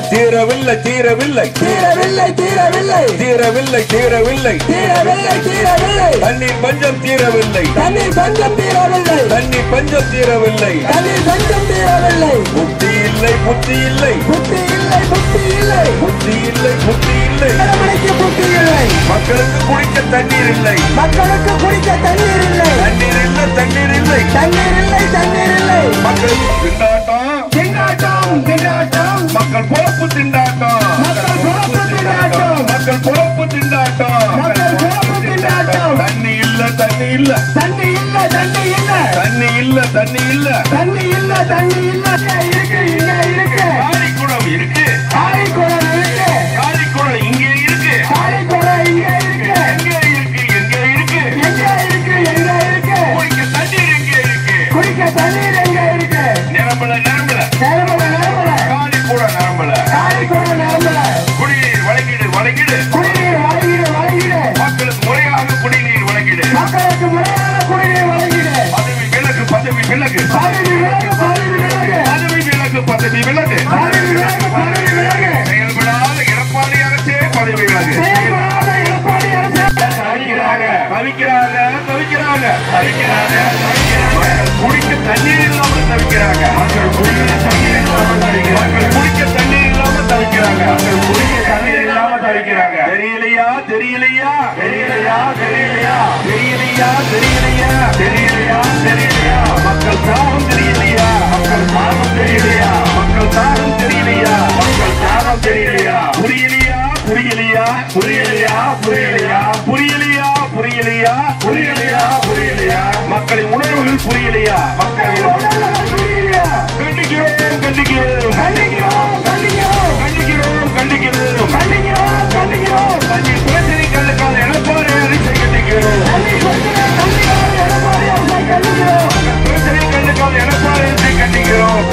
தீரவில்லை தீரவில்லை தீரவில்லை தீரவில்லை தீரவில்லை தீரவில்லை தீரவில்லை தீரவில்லை தண்ணீர் பஞ்சம் தீரவில்லை தண்ணீர் பஞ்சம் தீரவில்லை தண்ணீர் பஞ்சம் தீரவில்லை தண்ணீர் பஞ்சம் தீரவில்லை புத்தி இல்லை புத்தி இல்லை புத்தி இல்லை புத்தி இல்லை புத்தி இல்லை புத்தி இல்லை மணிக்கு புத்தி இல்லை மக்களுக்கு குடிக்க தண்ணீர் இல்லை மக்களுக்கு குடிக்க தண்ணீர் இல்லை தண்ணீர் இல்லை தண்ணீர் இல்லை தண்ணீர் இல்லை தண்ணீர் இல்லை மக்களுக்கு திண்டாட்டம் திண்டாட்டம் திண்டாட்டம் மக்கள் பொழப்பு திண்டாட்டம் மக்கள் பொழப்பு திண்டாட்டம். மக்கள் பொழப்பு திண்டாட்டம் மக்கள் பொழப்பு திண்டாட்டம். தண்ணி இல்ல தண்ணி இல்ல தண்ணி இல்ல தண்ணி இல்ல தண்ணி இல்ல தண்ணி இல்ல தண்ணி இல்ல தண்ணி இல்ல இங்க இருக்கு இங்க இருக்கு காரிக்குளம் இருக்கு காரைக்குளம் இருக்கு காரிக்குளம் இங்கே இருக்கு காரைக்குளம் இங்க இருக்கு எங்க இருக்கு எங்க இருக்கு எங்க இருக்கு எங்க இருக்கு குடிக்க தண்ணீர் எங்க இருக்கு குடிக்க தண்ணீர் எங்க இருக்கு நிரம்பல நிரம்பல நரம்பல நரம்பல காரிக்குளம் நிரம்பல காரைக்குளம் நரம்பல குடிநீர் வழங்கிடு வழங்கிடு குடிநீர் வழங்கிடு வழங்கிடு மக்களுக்கு முறையாக குடிநீர் வழங்கிடு மக்களுக்கு முறையான குடிநீர் வழங்கிடு பதவி விலகு பதவி விலகு பதவி விலகு பதவி விலகு பதவி விலகு பதவி விலகு பதவி விலகு பதவி விலகு செயல்படாத எடப்பாடி அரசே பதவி விலகு செயல்படாத எடப்பாடி அரசு தவிக்கிறாங்க தவிக்கிறாங்க தவிக்கிறாங்க தவிக்கிறாங்க மக்கள் குடிக்க தண்ணீர் இல்லாம தவிக்கிறாங்க மக்கள் குடிக்க தண்ணீர் இல்லாம தவிக்கிறாங்க மக்கள் குடிக்க தண்ணீர் இல்லாம தவிக்கிறாங்க மக்கள் குடிக்க தண்ணீர் இல்லாம தவிக்கிறாங்க தெரியலையா தெரியலையா தெரியலையா தெரியலையா தெரியலையா தெரியலையா தெரியலையா தெரியலையா மக்கள் தாகம் தெரியலையா மக்கள் தாகம் தெரியலையா மக்கள் தாகம் தெரியலையா மக்கள் தாகம் தெரியலையா புரியலையா புரியலையா புரியலையா புரியலையா புரியலையா புரியலையா புரியலையா புரியலையா மக்களின் உணர்வுகள் புரியலையா மக்களின் உணர்வுகள் புரியலையா கண்டிக்கிறோம் கண்டிக்கிறோம் கண்டிக்கிறோம் கண்டிக்கிறோம் கண்டிக்கிறோம் கண்டிக்கிறோம் கண்டிக்கிறோம் கண்டிக்கிறோம் தண்ணீர் பிரச்சனை கல்லுக்கான எடப்பாடி அரசை கண்டிக்கிறோம் தண்ணி கொடுக்கிற தண்ணிக்கார எடப்பாடி அரசை கண்டிக்கிறோம் பிரச்சனை கல்லுக்கான எடப்பாடி அரசை கண்டிக்கிறோம்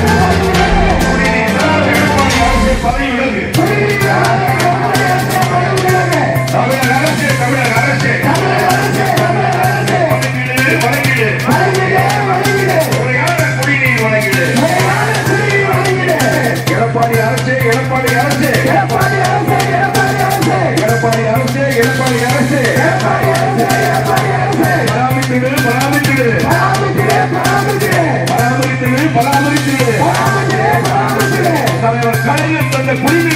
குடிநீர் இல்லாத எடப்பாடி அரசு பதவி விலகு தமிழக அரசு தமிழக அரசு வழங்கிடு வழங்கிடு முறையான குடிநீர் வழங்கிடு எடப்பாடி அரசு எடப்பாடி அரசு எடப்பாடி அரசு எடப்பாடி அரசு பராமரித்திடு பராமரித்திடு பராமரித்திடு பராமரித்திடு தலைவர் கலைஞர் தந்த குடிநீர்